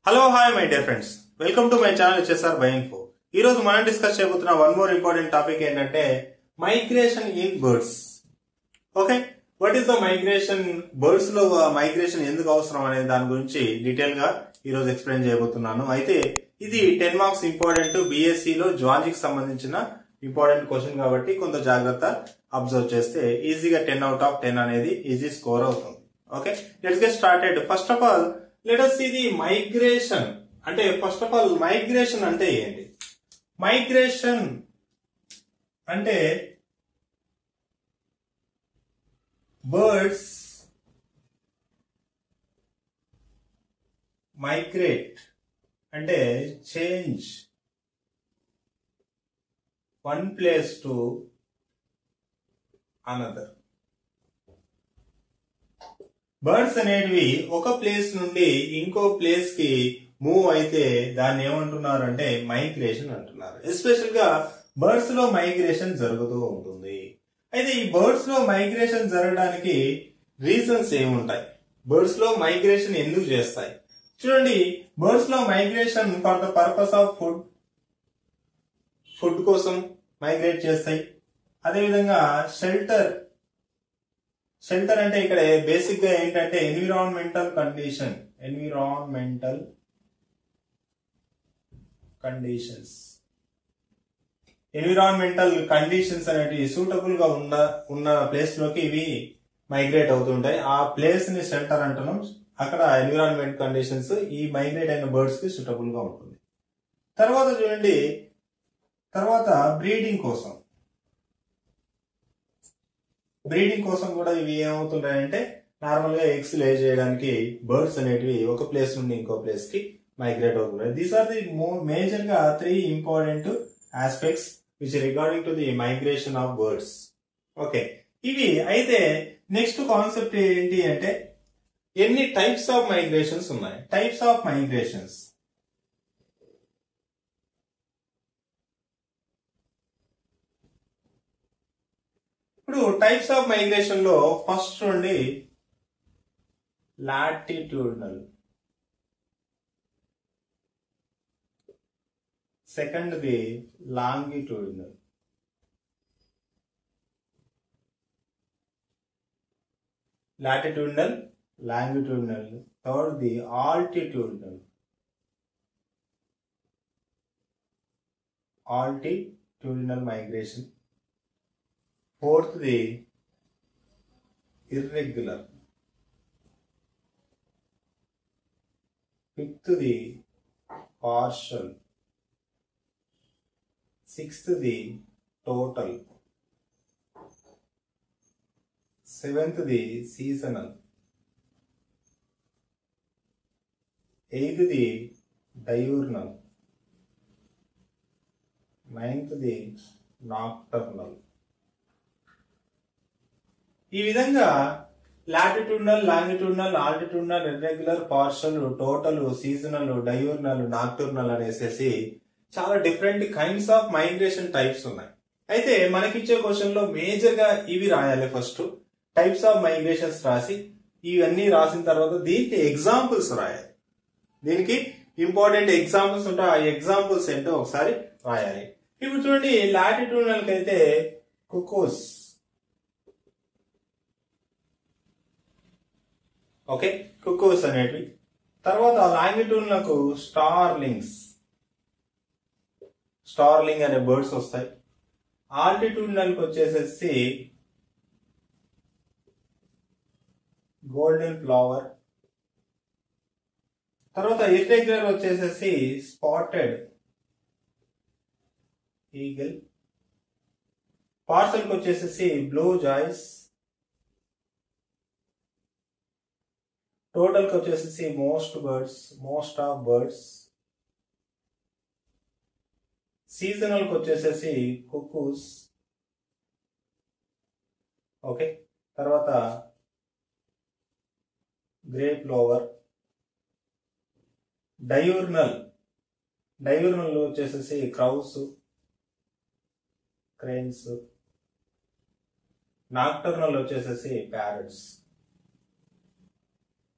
hello hi my dear friends welcome to my channel HSR by info ఈ రోజు మనం discuss చేయబోతున్న one more important topic ఏంటంటే migration in birds okay what is the migration birds లో migration ఎందుకు అవసరం అనే దాని గురించి డీటెయిల్ గా ఈ రోజు ఎక్స్ప్లెయిన్ చేయబోతున్నాను అయితే ఇది టెన్ మార్క్స్ ఇంపార్టెంట్ బిఎస్సి లో జువాలజీకి సంబంధించిన ఇంపార్టెంట్ క్వశ్చన్ కాబట్టి కొంత జాగ్రత్త అబ్జర్వ్ చేస్తే ఈజీగా టెన్ అవుట్ ఆఫ్ టెన్ అనేది ఈజీ స్కోర్ అవుతుంది okay let's get started first of all let us ఇది మైగ్రేషన్ అంటే ఫస్ట్ ఆఫ్ ఆల్ మైగ్రేషన్ అంటే ఏంటి మైగ్రేషన్ అంటే బర్డ్స్ మైగ్రేట్ అంటే change one place to another birds అనేటివి ఒక ప్లేస్ నుండి ఇంకో ప్లేస్ కి మూవ్ అయితే దాన్ని ఏమంటున్నారు అంటే మైగ్రేషన్ అంటున్నారు ఎస్పెషల్ గా బర్డ్స్ లో మైగ్రేషన్ జరుగుతూ ఉంటుంది అయితే ఈ బర్డ్స్ లో మైగ్రేషన్ జరగడానికి రీజన్స్ ఏముంటాయి బర్డ్స్ లో మైగ్రేషన్ ఎందుకు చేస్తాయి చూడండి బర్డ్స్ లో migration for the purpose of food food కోసం మైగ్రేట్ చేస్తాయి అదేవిధంగా షెల్టర్ షెల్టర్ అంటే ఇక్కడ బేసిక్ గా ఏంటంటే environmental condition environmental conditions environmental conditions అనేటివి సూటబుల్ గా ఉన్న ఉన్న ప్లేస్ లోకి ఇవి మైగ్రేట్ అవుతుంటాయి ఆ ప్లేస్ ని షెల్టర్ అంటున్నాం అక్కడ ఎన్విరాన్మెంట్ కండిషన్స్ ఈ మైగ్రేట్ అయిన బర్డ్స్ కి సూటబుల్ గా ఉంటుంది తర్వాత చూడండి తర్వాత బ్రీడింగ్ కోసం బ్రీడింగ్ కోసం కూడా ఇవి ఏమవుతుంటాయంటే నార్మల్ గా ఎగ్స్ లే చేయడానికి బర్డ్స్ అనేటివి ఒక ప్లేస్ నుండి ఇంకో ప్లేస్ కి మైగ్రేట్ అవుతుంటాయి దీస్ ఆర్ ది మేజర్ గా three important aspects which regarding to the migration of birds okay ఇవి అయితే నెక్స్ట్ కాన్సెప్ట్ ఏంటి అంటే ఎన్ని టైప్స్ ఆఫ్ మైగ్రేషన్స్ ఉన్నాయి టైప్స్ ఆఫ్ మైగ్రేషన్స్ ఇప్పుడు టైప్స్ ఆఫ్ మైగ్రేషన్ లో ఫస్ట్ నుండి latitudinal second the longitudinal latitudinal longitudinal third the altitudinal altitudinal migration fourth the irregular fifth the partial sixth the total seventh the seasonal eighth the diurnal ninth the nocturnal ఈ విధంగా latitudinal longitudinal altitudinal irregular partial total seasonal diurnal nocturnal అనేసేసి చాలా different kinds of migration types ఉన్నాయి అయితే మనకిచ్చే question లో major గా ఇవి రాయాలి ఫస్ట్ టైప్స్ ఆఫ్ మైగ్రేషన్స్ రాసి ఇవన్నీ రాసిన తర్వాత దీనికి ఎగ్జాంపుల్స్ రాయాలి దీనికి ఇంపార్టెంట్ ఎగ్జాంపుల్స్ ఉంటాయి ఆ ఎగ్జాంపుల్స్ ఏంటో ఒకసారి రాయాలి ఇప్పుడు చూడండి లాటిట్యూడ్నల్ అయితే కుకోస్ ఓకే కుకోస్ అనేటివి తర్వాత లాంగిట్యూడ్లకు స్టార్లింగ్స్ స్టార్లింగ్ అనే బర్డ్స్ వస్తాయి ఆల్టిట్యూడ్నల్కి వచ్చేసేసి గోల్డెన్ ఫ్లవర్ తర్వాత ఇర్రెగ్యులర్ వచ్చేసేసి స్పాటెడ్ ఈగిల్ పార్సల్కి వచ్చేసేసి బ్లూ జాయిస్ టోటల్ కి వచ్చేసి most birds most of birds seasonal కి వచ్చేసేసి కుక్కూస్ ఓకే తర్వాత గ్రేప్ లోవర్ డయూర్నల్ డయూర్నల్ వచ్చేసేసి క్రౌస్ క్రెయిన్స్ నాక్టర్నల్ వచ్చేసేసి ప్యారెట్స్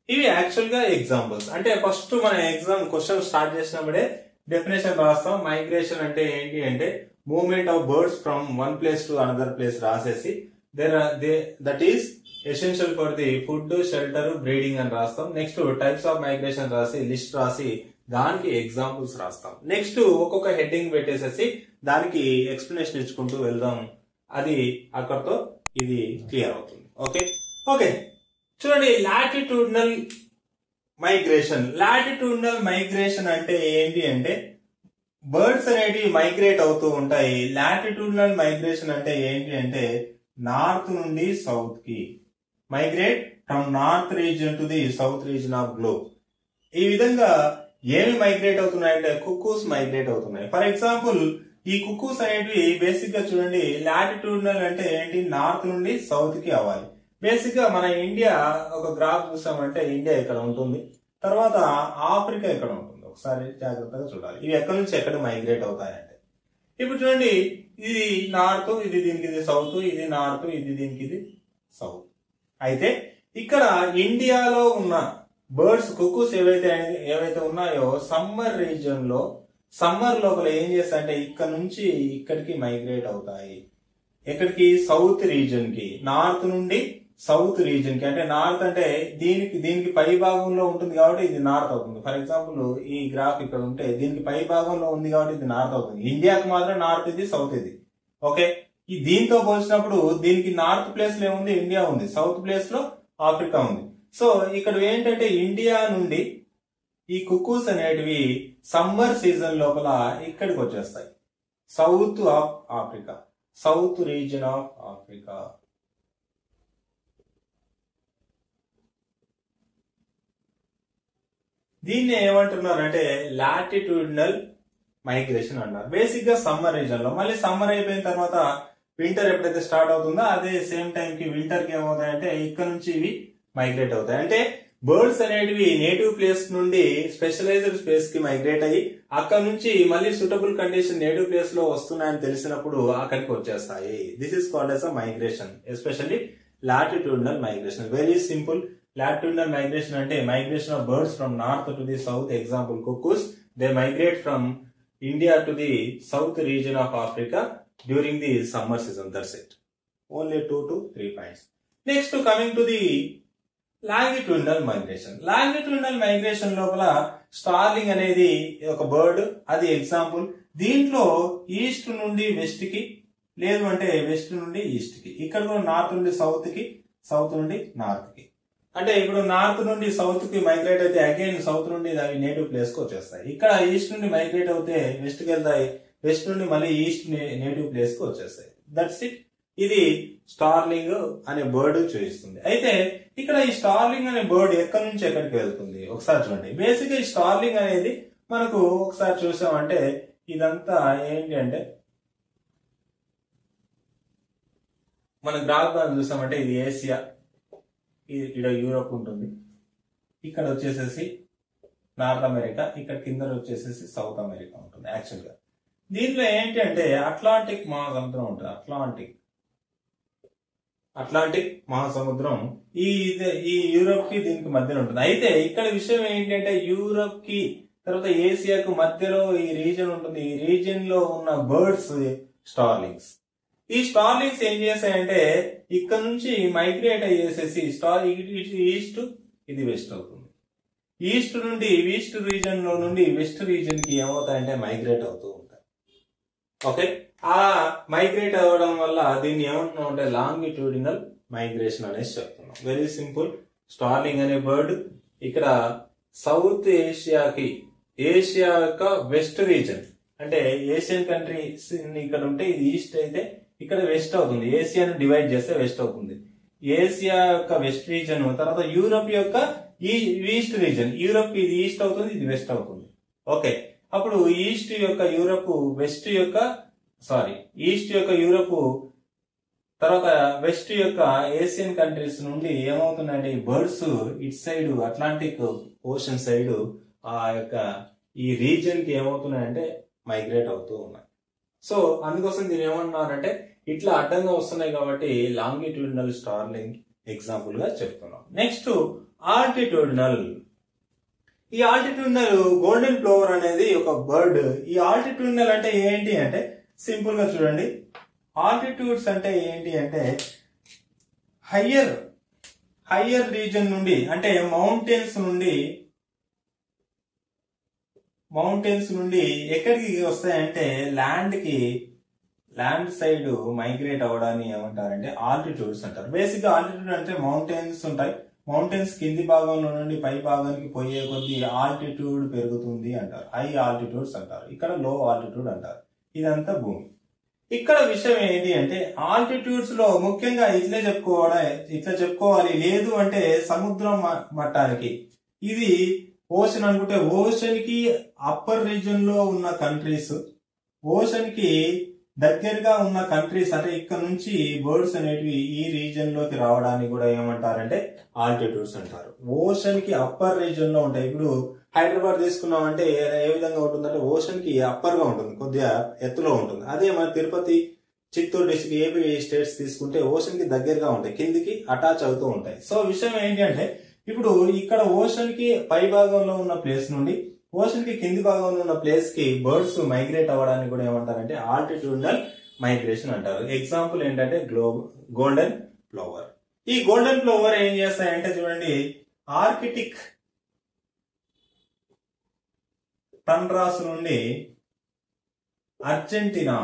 ఇవి యాక్చువల్ గా ఎగ్జాంపుల్స్ అంటే ఫస్ట్ మన ఎగ్జామ్ క్వశ్చన్ స్టార్ట్ చేసినప్పుడే డెఫినేషన్ రాస్తాం మైగ్రేషన్ అంటే ఏంటి అంటే movement of birds from one place to another place రాసేసి there they that is essential for the food shelter breeding అని రాస్తాం నెక్స్ట్ టైప్స్ ఆఫ్ మైగ్రేషన్ రాసి లిస్ట్ రాసి దానికి ఎగ్జాంపుల్స్ రాస్తాం నెక్స్ట్ ఒక్కొక్క హెడ్డింగ్ పెట్టేసేసి దానికి ఎక్స్ప్లెనేషన్ ఇచ్చుకుంటూ వెళ్దాం అది అక్కడతో ఇది క్లియర్ అవుతుంది ఓకే ఓకే చూడండి లాటిట్యూడ్నల్ మైగ్రేషన్ లాటిట్యూడ్నల్ మైగ్రేషన్ అంటే ఏంటి అంటే బర్డ్స్ అనేటివి మైగ్రేట్ అవుతూ ఉంటాయి లాటిట్యూడ్నల్ మైగ్రేషన్ అంటే ఏంటి అంటే నార్త్ నుండి సౌత్ కి migrate from north region to the south region of globe ఈ విధంగా ఏమి మైగ్రేట్ అవుతున్నాయంటే కుక్కూస్ మైగ్రేట్ అవుతున్నాయి ఫర్ ఎగ్జాంపుల్ ఈ కుక్కూస్ అనేటివి బేసిక్ గా చూడండి లాటిట్యూడ్నల్ అంటే ఏంటి నార్త్ నుండి సౌత్ కి అవ్వాలి బేసిక్ గా మన ఇండియా ఒక గ్రాఫ్ చూసామంటే ఇండియా ఇక్కడ ఉంటుంది తర్వాత ఆఫ్రికా ఇక్కడ ఉంటుంది ఒకసారి జాగ్రత్తగా చూడాలి ఇవి ఎక్కడి నుంచి ఎక్కడ మైగ్రేట్ అవుతాయంటే ఇప్పుడు చూడండి ఇది నార్త్ ఇది దీనికి ఇది సౌత్ ఇది నార్త్ ఇది దీనికి ఇది సౌత్ అయితే ఇక్కడ ఇండియాలో ఉన్న బర్డ్స్ కుక్కూస్ ఏవైతే ఏవైతే ఉన్నాయో సమ్మర్ రీజియన్ లో సమ్మర్ లోపల ఏం చేస్తాయంటే ఇక్కడ నుంచి ఇక్కడికి మైగ్రేట్ అవుతాయి ఎక్కడికి సౌత్ రీజియన్ కి నార్త్ నుండి సౌత్ రీజియన్ కి అంటే నార్త్ అంటే దీనికి దీనికి పై భాగంలో ఉంటుంది కాబట్టి ఇది నార్త్ అవుతుంది ఫర్ ఎగ్జాంపుల్ ఈ గ్రాఫ్ ఇక్కడ ఉంటే దీనికి పై భాగంలో ఉంది కాబట్టి ఇది నార్త్ అవుతుంది ఇండియాకి మాత్రం నార్త్ ఇది సౌత్ ఇది ఓకే ఈ దీంతో పోల్చినప్పుడు దీనికి నార్త్ ప్లేస్ లో ఏముంది ఇండియా ఉంది సౌత్ ప్లేస్ లో ఆఫ్రికా ఉంది సో ఇక్కడ ఏంటంటే ఇండియా నుండి ఈ కుక్కూస్ అనేటివి సమ్మర్ సీజన్ లోపల ఇక్కడికి వచ్చేస్తాయి south of Africa south region of Africa దీన్ని ఏమంటున్నారంటే లాటిట్యూడినల్ మైగ్రేషన్ అంటారు బేసిక్ గా సమ్మర్ రీజన్ లో మళ్ళీ సమ్మర్ అయిపోయిన తర్వాత వింటర్ ఎప్పుడైతే స్టార్ట్ అవుతుందో అదే సేమ్ టైం కి వింటర్ కి ఏమవుతాయంటే ఇక్కడ నుంచి ఇవి మైగ్రేట్ అవుతాయి అంటే బర్డ్స్ అనేటివి నేటివ్ ప్లేస్ నుండి స్పెషలైజ్డ్ స్పేస్ కి మైగ్రేట్ అయ్యి అక్కడ నుంచి మళ్ళీ సూటబుల్ కండిషన్ నేటివ్ ప్లేస్ లో వస్తున్నాయని తెలిసినప్పుడు అక్కడికి వచ్చేస్తాయి this is called as a migration especially latitudinal migration very simple latitudinal migration అంటే migration of birds from north to the south example cuckoos they migrate from India to the south region of Africa during the summer season that's it only two to three points next coming to the longitudinal migration longitudinal migration లోపల starling అనేది ఒక bird అది example దీంట్లో east నుండి west కి లేదు అంటే west నుండి ఈస్ట్ కి ఇక్కడ కూడా నార్త్ నుండి సౌత్ కి సౌత్ నుండి నార్త్ కి అంటే ఇప్పుడు నార్త్ నుండి సౌత్ కి మైగ్రేట్ అయితే అగైన్ సౌత్ నుండి అవి నేటివ్ ప్లేస్ కి వచ్చేస్తాయి ఇక్కడ ఈస్ట్ నుండి మైగ్రేట్ అవుతే వెస్ట్ కి వెళ్తాయి వెస్ట్ నుండి మళ్ళీ ఈస్ట్ నేటివ్ ప్లేస్ కి వచ్చేస్తాయి దట్స్ ఇట్ ఇది స్టార్లింగ్ అనే బర్డ్ చూపిస్తుంది అయితే ఇక్కడ ఈ స్టార్లింగ్ అనే బర్డ్ ఎక్కడి నుంచి ఎక్కడికి వెళ్తుంది ఒకసారి చూడండి బేసిక్ ఈ స్టార్లింగ్ అనేది మనకు ఒకసారి చూసామంటే ఇదంతా ఏంటి అంటే మన గ్రాఫ్ చూసామంటే ఇది ఏసియా ఇది ఇక్కడ యూరోప్ ఉంటుంది ఇక్కడ వచ్చేసేసి నార్త్ అమెరికా ఇక్కడ కింద వచ్చేసేసి సౌత్ అమెరికా ఉంటుంది యాక్చువల్ గా దీనిలో ఏంటి అంటే అట్లాంటిక్ మహాసముద్రం ఉంటుంది అట్లాంటిక్ అట్లాంటిక్ మహాసముద్రం ఈ ఇది- ఈ యూరోప్ కి దీనికి మధ్యలో ఉంటుంది అయితే ఇక్కడ విషయం ఏంటంటే యూరోప్ కి తర్వాత ఏసియాకు మధ్యలో ఈ రీజన్ ఉంటుంది ఈ రీజియన్ లో ఉన్న బర్డ్స్ స్టార్లింగ్స్ ఈ స్టార్లింగ్స్ ఏం చేస్తాయంటే ఇక్కడ నుంచి మైగ్రేట్ అయ్యేసేసి స్టార్ ఈస్ట్ ఇది వెస్ట్ అవుతుంది ఈస్ట్ నుండి ఈస్ట్ రీజన్ లో నుండి వెస్ట్ రీజన్ కి ఏమవుతాయంటే మైగ్రేట్ అవుతూ ఉంటాయి ఓకే ఆ మైగ్రేట్ అవ్వడం వల్ల దీన్ని ఏమంటున్నాం అంటే లాంగిట్యూడినల్ మైగ్రేషన్ అనేసి చెప్తున్నాం వెరీ సింపుల్ స్టార్లింగ్ అనే బర్డ్ ఇక్కడ సౌత్ ఏషియాకి ఏషియా యొక్క వెస్ట్ రీజన్ అంటే ఏషియన్ కంట్రీస్ ఇక్కడ ఉంటే ఇది ఈస్ట్ అయితే ఇక్కడ వెస్ట్ అవుతుంది ఏషియాను డివైడ్ చేస్తే వెస్ట్ అవుతుంది ఏషియా యొక్క వెస్ట్ రీజన్ తర్వాత యూరప్ యొక్క ఈ ఈస్ట్ రీజన్ యూరప్ ఇది ఈస్ట్ అవుతుంది ఇది వెస్ట్ అవుతుంది ఓకే అప్పుడు ఈస్ట్ యొక్క యూరప్ వెస్ట్ యొక్క సారీ ఈస్ట్ యొక్క యూరప్ తర్వాత వెస్ట్ యొక్క ఏషియన్ కంట్రీస్ నుండి ఏమవుతుందంటే ఈ birds it side Atlantic ocean side ఆ యొక్క ఈ రీజియన్ కి ఏమవుతున్నాయంటే మైగ్రేట్ అవుతూ ఉన్నాయి సో అందుకోసం దీని ఏమన్నారంటే ఇట్లా అడ్డంగా వస్తున్నాయి కాబట్టి లాంగిట్యూడినల్ స్టార్లింగ్ ఎగ్జాంపుల్ గా చెప్తున్నాం నెక్స్ట్ ఆల్టిట్యూడినల్ ఈ ఆల్టిట్యూడినల్ గోల్డెన్ ఫ్లవర్ అనేది ఒక బర్డ్ ఈ ఆల్టిట్యూడినల్ అంటే ఏంటి అంటే సింపుల్ గా చూడండి ఆల్టిట్యూడ్స్ అంటే ఏంటి అంటే హయ్యర్ హయ్యర్ రీజన్ నుండి అంటే మౌంటైన్స్ నుండి మౌంటైన్స్ నుండి ఎక్కడికి వస్తాయంటే ల్యాండ్ కి ల్యాండ్ సైడ్ మైగ్రేట్ అవ్వడాన్ని ఏమంటారంటే ఆల్టిట్యూడ్స్ అంటారు బేసిక్ గా ఆల్టిట్యూడ్ అంటే మౌంటైన్స్ ఉంటాయి మౌంటైన్స్ కింది భాగంలో నుండి పై భాగానికి పోయే కొద్దీ ఆల్టిట్యూడ్ పెరుగుతుంది అంటారు హై ఆల్టిట్యూడ్స్ అంటారు ఇక్కడ లో ఆల్టిట్యూడ్ అంటారు ఇదంతా భూమి ఇక్కడ విషయం ఏంటి అంటే ఆల్టిట్యూడ్స్ లో ముఖ్యంగా ఇట్లే చెప్పుకోవడం ఇట్లా చెప్పుకోవాలి లేదు అంటే సముద్రం మ- మట్టానికి ఇది ఓషన్ అనుకుంటే ఓషన్ కి అప్పర్ రీజన్ లో ఉన్న కంట్రీస్ ఓషన్ కి దగ్గరగా ఉన్న కంట్రీస్ అంటే ఇక్కడ నుంచి బర్డ్స్ అనేటివి ఈ రీజన్ లోకి రావడానికి కూడా ఏమంటారంటే ఆల్టిట్యూడ్స్ అంటారు ఓషన్ కి అప్పర్ రీజన్ లో ఉంటాయి ఇప్పుడు హైదరాబాద్ తీసుకున్నామంటే ఏ- ఏ విధంగా ఉంటుందంటే ఓషన్ కి అప్పర్ గా ఉంటుంది కొద్దిగా ఎత్తులో ఉంటుంది అదే మన Tirupati Chittoor district AP states తీసుకుంటే ఓషన్ కి దగ్గరగా ఉంటాయి కిందికి అటాచ్ అవుతూ ఉంటాయి సో విషయం ఏంటి అంటే ఇప్పుడు ఇక్కడ ఓషన్ కి పై భాగంలో ఉన్న ప్లేస్ నుండి ఓషన్ కి కింది భాగంలో ఉన్న ప్లేస్ కి బర్డ్స్ మైగ్రేట్ అవ్వడానికి కూడా ఏమంటారంటే ఆల్టిట్యూడల్ మైగ్రేషన్ అంటారు ఎగ్జాంపుల్ ఏంటంటే గ్లో గోల్డెన్ ఫ్లవర్ ఈ గోల్డెన్ ఫ్లవర్ ఏం చేస్తాయంటే చూడండి ఆర్కిటిక్ టండ్రాస్ నుండి అర్జెంటీనా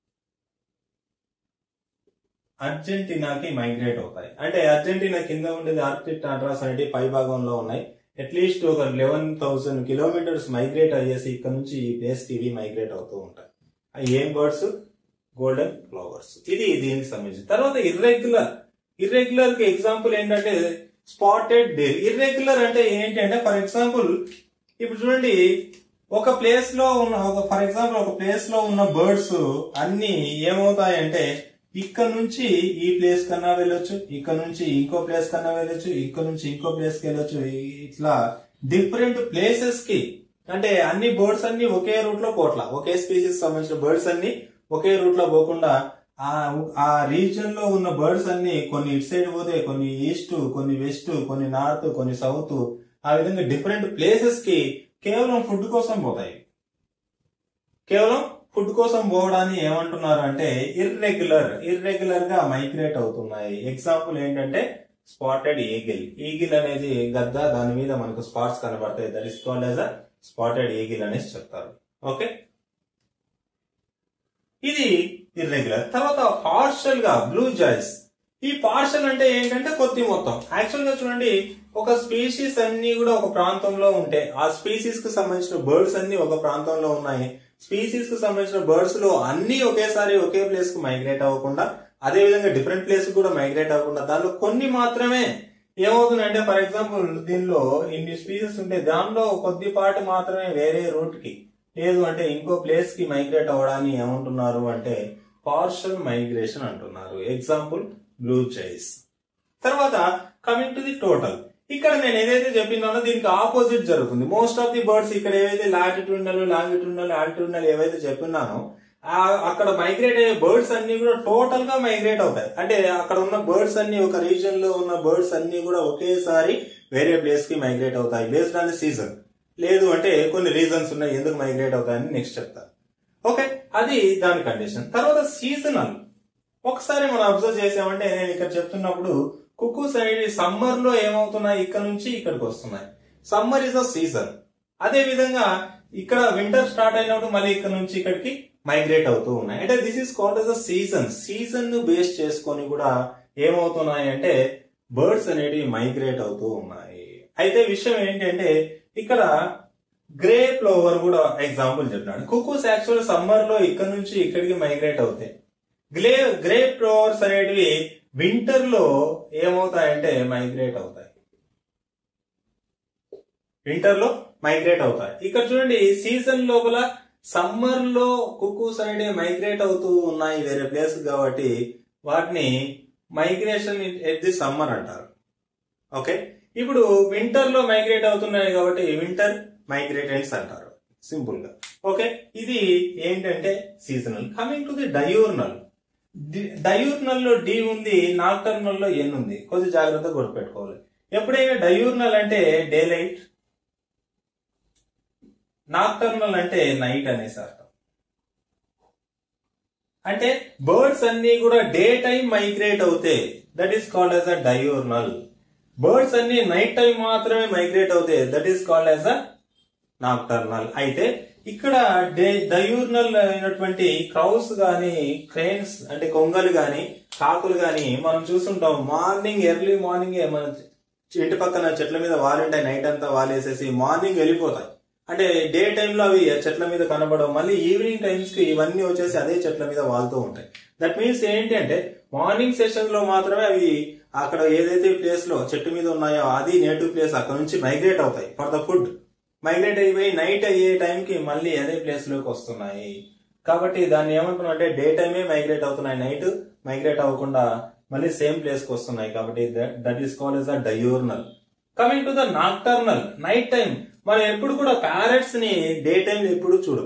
అర్జెంటీనాకి మైగ్రేట్ అవుతాయి అంటే అర్జెంటీనా కింద ఉండేది ఆర్కిటిక్ టండ్రాస్ అనేవి పై భాగంలో ఉన్నాయి అట్లీస్ట్ ఒక లెవెన్ థౌసండ్ కిలోమీటర్స్ మైగ్రేట్ అయ్యేసి ఇక్కడ నుంచి ఈ ప్లేస్ కి ఇవి మైగ్రేట్ అవుతూ ఉంటాయి అవి ఏం బర్డ్స్ గోల్డెన్ ఫ్లవర్స్ ఇది దీనికి సంబంధించి తర్వాత ఇర్రెగ్యులర్ ఇర్రెగ్యులర్ కి ఎగ్జాంపుల్ ఏంటంటే స్పాటెడ్ డేర్ ఇర్రెగ్యులర్ అంటే ఏంటి అంటే ఫర్ ఎగ్జాంపుల్ ఇప్పుడు చూడండి ఒక ప్లేస్ లో ఉన్న ఒక ఫర్ ఎగ్జాంపుల్ ఒక ప్లేస్ లో ఉన్న బర్డ్స్ అన్ని ఏమవుతాయంటే ఇక్కడ నుంచి ఈ ప్లేస్ కన్నా వెళ్ళొచ్చు ఇక్కడ నుంచి ఇంకో ప్లేస్ కన్నా వెళ్ళొచ్చు ఇక్కడ నుంచి ఇంకో ప్లేస్ కి వెళ్ళొచ్చు ఈ- ఇట్లా డిఫరెంట్ ప్లేసెస్ కి అంటే అన్ని బర్డ్స్ అన్ని ఒకే రూట్ లో పోట్ల ఒకే స్పీసీస్ సంబంధించిన బర్డ్స్ అన్ని ఒకే రూట్ లో పోకుండా ఆ ఆ రీజియన్ లో ఉన్న బర్డ్స్ అన్ని కొన్ని ఇటు సైడ్ పోతాయి కొన్ని ఈస్ట్ కొన్ని వెస్ట్ కొన్ని నార్త్ కొన్ని సౌత్ ఆ విధంగా డిఫరెంట్ ప్లేసెస్ కి కేవలం ఫుడ్ కోసం పోతాయి కేవలం ఫుడ్ కోసం పోవడాన్ని ఏమంటున్నారు అంటే ఇర్రెగ్యులర్ ఇర్రెగ్యులర్ గా మైగ్రేట్ అవుతున్నాయి ఎగ్జాంపుల్ ఏంటంటే స్పాటెడ్ ఈగిల్ ఈగిల్ అనేది గద్ద దాని మీద మనకు స్పాట్స్ కనబడతాయి that is called as a spotted eagle అనేసి చెప్తారు ఓకే ఇది ఇర్రెగ్యులర్ తర్వాత పార్షల్ గా బ్లూ జాయిస్ ఈ పార్షల్ అంటే ఏంటంటే కొద్ది మొత్తం యాక్చువల్ గా చూడండి ఒక స్పీసీస్ అన్ని కూడా ఒక ప్రాంతంలో ఉంటే ఆ స్పీసీస్ కు సంబంధించిన బర్డ్స్ అన్ని ఒక ప్రాంతంలో ఉన్నాయి స్పీసీస్ కు సంబంధించిన బర్డ్స్ లో అన్ని ఒకేసారి ఒకే ప్లేస్ కు మైగ్రేట్ అవ్వకుండా అదే విధంగా డిఫరెంట్ ప్లేస్ కూడా మైగ్రేట్ అవ్వకుండా దానిలో కొన్ని మాత్రమే ఏమవుతుందంటే ఫర్ ఎగ్జాంపుల్ దీనిలో ఇన్ని స్పీసెస్ ఉంటే దానిలో కొద్దిపాటి మాత్రమే వేరే రూట్ కి లేదు అంటే ఇంకో ప్లేస్ కి మైగ్రేట్ అవ్వడాన్ని ఏమంటున్నారు అంటే పార్షల్ మైగ్రేషన్ అంటున్నారు ఎగ్జాంపుల్ బ్లూ చైస్ తర్వాత కమింగ్ టు ది టోటల్ ఇక్కడ నేను ఏదైతే చెప్పినానో దీనికి ఆపోజిట్ జరుగుతుంది మోస్ట్ ఆఫ్ ది బర్డ్స్ ఇక్కడ ఏవైతే లాటిట్యూడినల్ లాంగిట్యూడినల్ ఆల్టిట్యూడినల్ ఏవైతే చెప్పినానో ఆ- అక్కడ మైగ్రేట్ అయ్యే బర్డ్స్ అన్ని కూడా టోటల్ గా మైగ్రేట్ అవుతాయి అంటే అక్కడ ఉన్న బర్డ్స్ అన్ని ఒక రీజన్ లో ఉన్న బర్డ్స్ అన్ని కూడా ఒకేసారి వేరే ప్లేస్ కి మైగ్రేట్ అవుతాయి బేస్డ్ ఆన్ సీజన్ లేదు అంటే కొన్ని రీజన్స్ ఉన్నాయి ఎందుకు మైగ్రేట్ అవుతాయని నెక్స్ట్ చెప్తాను ఓకే అది దాని కండిషన్ తర్వాత సీజనల్ ఒకసారి మనం అబ్జర్వ్ చేసామంటే నేను ఇక్కడ చెప్తున్నప్పుడు కుక్కూస్ అనేవి సమ్మర్ లో ఏమవుతున్నాయి ఇక్కడ నుంచి ఇక్కడికి వస్తున్నాయి సమ్మర్ ఇస్ అ సీజన్ అదే విధంగా ఇక్కడ వింటర్ స్టార్ట్ అయినప్పుడు మళ్ళీ ఇక్కడ నుంచి ఇక్కడికి మైగ్రేట్ అవుతూ ఉన్నాయి అంటే this is called as a season season ను బేస్ చేసుకొని కూడా ఏమవుతున్నాయి అంటే బర్డ్స్ అనేటివి మైగ్రేట్ అవుతూ ఉన్నాయి అయితే విషయం ఏంటంటే ఇక్కడ గ్రే ఫ్లవర్ కూడా ఎగ్జాంపుల్ చెప్పినాడు కుక్కూస్ యాక్చువల్ సమ్మర్ లో ఇక్కడ నుంచి ఇక్కడికి మైగ్రేట్ అవుతాయి గ్లే గ్రే ఫ్లవర్స్ అనేటివి వింటర్ లో ఏమవుతాయంటే మైగ్రేట్ అవుతాయి వింటర్ లో మైగ్రేట్ అవుతాయి ఇక్కడ చూడండి సీజన్ లోపల సమ్మర్ లో కుక్కూస్ అనేవి మైగ్రేట్ అవుతూ ఉన్నాయి వేరే ప్లేస్ కాబట్టి వాటిని మైగ్రేషన్ ఎట్ ది సమ్మర్ అంటారు ఓకే ఇప్పుడు వింటర్ లో మైగ్రేట్ అవుతున్నాయి కాబట్టి వింటర్ మైగ్రేటెంట్స్ అంటారు సింపుల్ గా ఓకే ఇది ఏంటంటే seasonal coming to the diurnal diurnal లో డి ఉంది నాక్టర్నల్ లో ఎన్ ఉంది కొద్ది జాగ్రత్తగా గుర్తుపెట్టుకోవాలి ఎప్పుడైనా డయూర్నల్ అంటే డే లైట్ నాక్టర్నల్ అంటే నైట్ అనేసి అర్థం అంటే బర్డ్స్ అన్ని కూడా డే టైం మైగ్రేట్ అవుతాయి that is called as a diurnal birds అన్ని నైట్ టైం మాత్రమే మైగ్రేట్ అవుతాయి that is called as a nocturnal అయితే ఇక్కడ డే డయూర్నల్ అయినటువంటి క్రౌస్ గాని క్రేన్స్ అంటే కొంగలు గాని కాకులు గాని మనం చూస్తుంటాం మార్నింగ్ ఎర్లీ మార్నింగ్ మన ఇంటి పక్కన చెట్ల మీద వాలుంటాయి నైట్ అంతా వాలేసేసి మార్నింగ్ వెళ్ళిపోతాయి అంటే డే టైంలో అవి చెట్ల మీద కనబడవు మళ్ళీ ఈవినింగ్ టైమ్స్ కి ఇవన్నీ వచ్చేసి అదే చెట్ల మీద వాళ్తూ ఉంటాయి దట్ మీన్స్ ఏంటి అంటే మార్నింగ్ సెషన్ లో మాత్రమే అవి అక్కడ ఏదైతే ప్లేస్ లో చెట్టు మీద ఉన్నాయో అది నేటివ్ ప్లేస్ అక్కడ నుంచి మైగ్రేట్ అవుతాయి ఫర్ ద ఫుడ్ మైగ్రేట్ అయిపోయి నైట్ అయ్యే టైంకి మళ్ళీ అదే ప్లేస్ లోకి వస్తున్నాయి కాబట్టి దాన్ని ఏమంటున్నా అంటే డే టైమే మైగ్రేట్ అవుతున్నాయి నైట్ మైగ్రేట్ అవ్వకుండా మళ్ళీ సేమ్ ప్లేస్ కి వస్తున్నాయి కాబట్టి that is called as the diurnal coming to the nocturnal night time మనం ఎప్పుడు కూడా ప్యారెట్స్ ని డే టైం ఎప్పుడు చూడం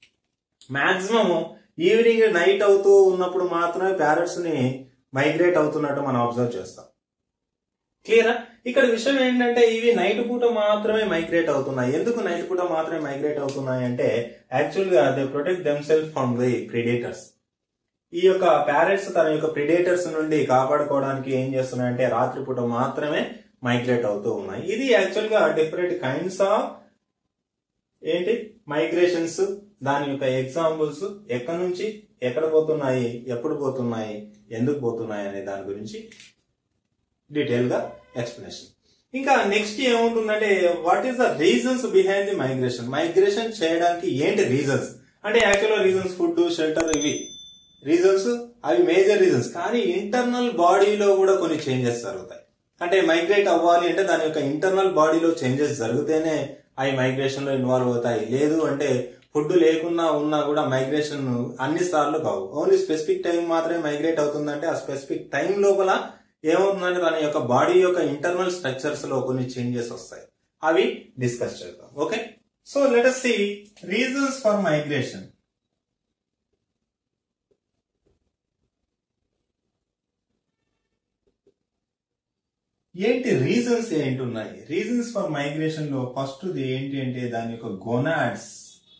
మాక్సిమం ఈవినింగ్ నైట్ అవుతూ ఉన్నప్పుడు మాత్రమే ప్యారెట్స్ ని మైగ్రేట్ అవుతున్నట్టు మనం అబ్జర్వ్ చేస్తాం క్లియరా ఇక్కడ విషయం ఏంటంటే ఇవి నైట్ పూట మాత్రమే మైగ్రేట్ అవుతున్నాయి ఎందుకు నైట్ పూట మాత్రమే మైగ్రేట్ అవుతున్నాయి అంటే యాక్చువల్ గా they protect themselves from the predators ఈ యొక్క ప్యారెట్స్ తన యొక్క ప్రిడేటర్స్ నుండి కాపాడుకోవడానికి ఏం చేస్తున్నాయంటే రాత్రిపూట మాత్రమే మైగ్రేట్ అవుతూ ఉన్నాయి ఇది యాక్చువల్ గా డిఫరెంట్ కైండ్స్ ఆఫ్ ఏంటి మైగ్రేషన్స్ దాని యొక్క ఎగ్జాంపుల్స్ ఎక్కడి నుంచి ఎక్కడ పోతున్నాయి ఎప్పుడు పోతున్నాయి ఎందుకు పోతున్నాయి అనే దాని గురించి డీటెయిల్ గా ఎక్స్ప్లెనేషన్ ఇంకా నెక్స్ట్ ఏముంటుందంటే what is the reasons behind the migration migration చేయడానికి ఏంటి రీజన్స్ అంటే యాక్చువల్ రీజన్స్ ఫుడ్ షెల్టర్ ఇవి రీజన్స్ అవి మేజర్ రీజన్స్ కానీ ఇంటర్నల్ బాడీలో కూడా కొన్ని చేంజెస్ జరుగుతాయి అంటే మైగ్రేట్ అవ్వాలి అంటే దాని యొక్క ఇంటర్నల్ బాడీలో చేంజెస్ జరిగితేనే అవి మైగ్రేషన్ లో ఇన్వాల్వ్ అవుతాయి లేదు అంటే ఫుడ్ లేకున్నా ఉన్నా కూడా మైగ్రేషన్ అన్ని సార్లు కావు ఓన్లీ స్పెసిఫిక్ టైం మాత్రమే మైగ్రేట్ అవుతుందంటే ఆ స్పెసిఫిక్ టైం లోపల ఏమవుతుందంటే దాని యొక్క బాడీ యొక్క ఇంటర్నల్ స్ట్రక్చర్స్ లో కొన్ని చేంజెస్ వస్తాయి అవి డిస్కస్ చేద్దాం okay so let see reasons for migration ఏంటి రీజన్స్ ఏంటి ఉన్నాయి రీజన్స్ ఫర్ మైగ్రేషన్ లో ఫస్ట్ ఏంటి అంటే దాని యొక్క గొనాడ్స్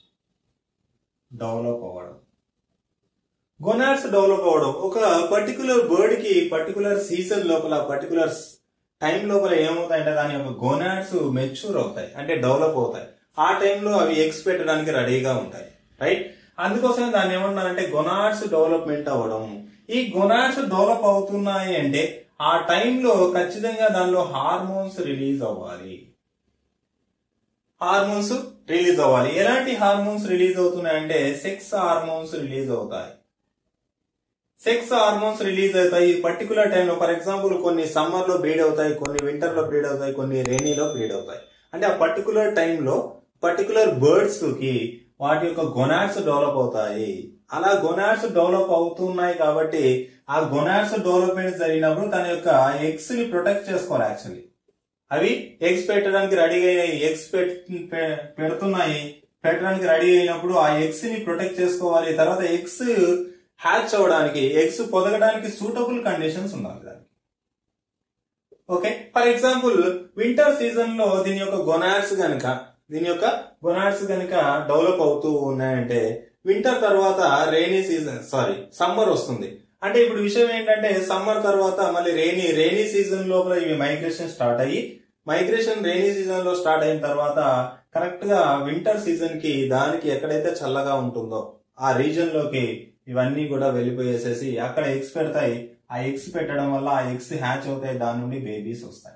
డెవలప్ అవ్వడం గొనాడ్స్ డెవలప్ అవ్వడం ఒక పర్టికులర్ బర్డ్ కి పర్టికులర్ సీజన్ లోపల పర్టికులర్ టైం లోపల ఏమవుతాయంటే దాని యొక్క గొనాడ్స్ మెచ్యూర్ అవుతాయి అంటే డెవలప్ అవుతాయి ఆ టైంలో అవి ఎగ్స్ పెట్టడానికి రెడీగా ఉంటాయి రైట్ అందుకోసమే దాన్ని ఏమన్నారంటే గొనాడ్స్ డెవలప్మెంట్ అవ్వడం ఈ గొనాడ్స్ డెవలప్ అవుతున్నాయి అంటే ఆ టైంలో ఖచ్చితంగా దానిలో హార్మోన్స్ రిలీజ్ అవ్వాలి హార్మోన్స్ రిలీజ్ అవ్వాలి ఎలాంటి హార్మోన్స్ రిలీజ్ అవుతున్నాయంటే సెక్స్ హార్మోన్స్ రిలీజ్ అవుతాయి సెక్స్ హార్మోన్స్ రిలీజ్ అవుతాయి పర్టికులర్ టైంలో ఫర్ ఎగ్జాంపుల్ కొన్ని సమ్మర్ లో బ్రీడ్ అవుతాయి కొన్ని వింటర్ లో బ్రీడ్ అవుతాయి కొన్ని రెయినీలో బ్రీడ్ అవుతాయి అంటే ఆ పర్టికులర్ టైంలో పర్టికులర్ బర్డ్స్ కి వాటి యొక్క గొనాడ్స్ డెవలప్ అవుతాయి అలా గొనాడ్స్ డెవలప్ అవుతున్నాయి కాబట్టి ఆ గొనాడ్స్ డెవలప్మెంట్ జరిగినప్పుడు తన యొక్క ఎగ్స్ ని ప్రొటెక్ట్ చేసుకోవాలి యాక్చువల్లీ అవి ఎగ్స్ పెట్టడానికి రెడీ అయ్యాయి ఎగ్స్ పెడుతున్నాయి పెట్టడానికి రెడీ అయినప్పుడు ఆ ఎగ్స్ ని ప్రొటెక్ట్ చేసుకోవాలి తర్వాత ఎగ్స్ హ్యాచ్ అవ్వడానికి ఎగ్స్ పొదగడానికి సూటబుల్ కండిషన్స్ ఉండాలి దానికి okay for example winter season లో దీని యొక్క గొనాడ్స్ గనక దీని యొక్క గొనాడ్స్ గనక డెవలప్ అవుతూ ఉన్నాయంటే వింటర్ తర్వాత రైనీ సీజన్ సారీ సమ్మర్ వస్తుంది అంటే ఇప్పుడు విషయం ఏంటంటే సమ్మర్ తర్వాత మళ్ళీ రైనీ రైనీ సీజన్ లోపల ఇవి మైగ్రేషన్ స్టార్ట్ అయ్యి మైగ్రేషన్ రైనీ సీజన్ లో స్టార్ట్ అయిన తర్వాత కరెక్ట్ గా వింటర్ సీజన్ కి దానికి ఎక్కడైతే చల్లగా ఉంటుందో ఆ రీజన్ లోకి ఇవన్నీ కూడా వెళ్ళిపోయేసేసి అక్కడ ఎగ్స్ పెడతాయి ఆ ఎగ్స్ పెట్టడం వల్ల ఆ ఎగ్స్ హ్యాచ్ అవుతాయి దాని నుండి బేబీస్ వస్తాయి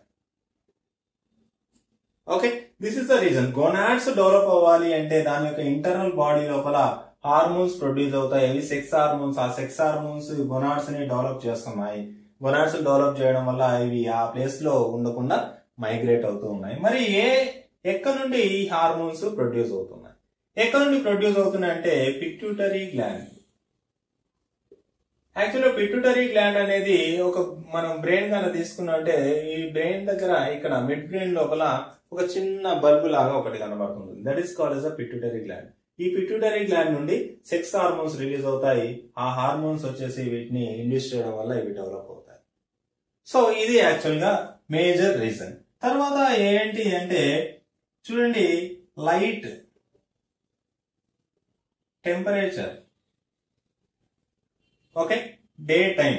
okay this is the reason gonads develop అవ్వాలి అంటే దాని యొక్క ఇంటర్నల్ బాడీ లోపల హార్మోన్స్ ప్రొడ్యూస్ అవుతాయి అవి సెక్స్ హార్మోన్స్ ఆ సెక్స్ హార్మోన్స్ గొనాడ్స్ ని డెవలప్ చేస్తున్నాయి గొనాడ్స్ డెవలప్ చేయడం వల్ల ఇవి ఆ ప్లేస్ లో ఉండకుండా మైగ్రేట్ అవుతూ ఉన్నాయి మరి ఏ ఎక్కడ నుండి ఈ హార్మోన్స్ ప్రొడ్యూస్ అవుతున్నాయి ఎక్కడ నుండి ప్రొడ్యూస్ అవుతున్నాయి అంటే పిట్యూటరీ గ్లాండ్ యాక్చువల్గా పిట్యూటరీ గ్లాండ్ అనేది ఒక మనం బ్రెయిన్ కనుక తీసుకున్నట్టే ఈ బ్రెయిన్ దగ్గర ఇక్కడ మిడ్ బ్రెయిన్ లోపల ఒక చిన్న బల్బు లాగా ఒకటి కనబడుతుంది that is called as a pituitary gland ఈ పిట్యూటరీ గ్లాండ్ నుండి సెక్స్ హార్మోన్స్ రిలీజ్ అవుతాయి ఆ హార్మోన్స్ వచ్చేసి వీటిని ఇండ్యూస్ చేయడం వల్ల ఇవి డెవలప్ అవుతాయి సో ఇది యాక్చువల్ గా మేజర్ రీజన్ తర్వాత ఏంటి అంటే చూడండి light temperature okay day time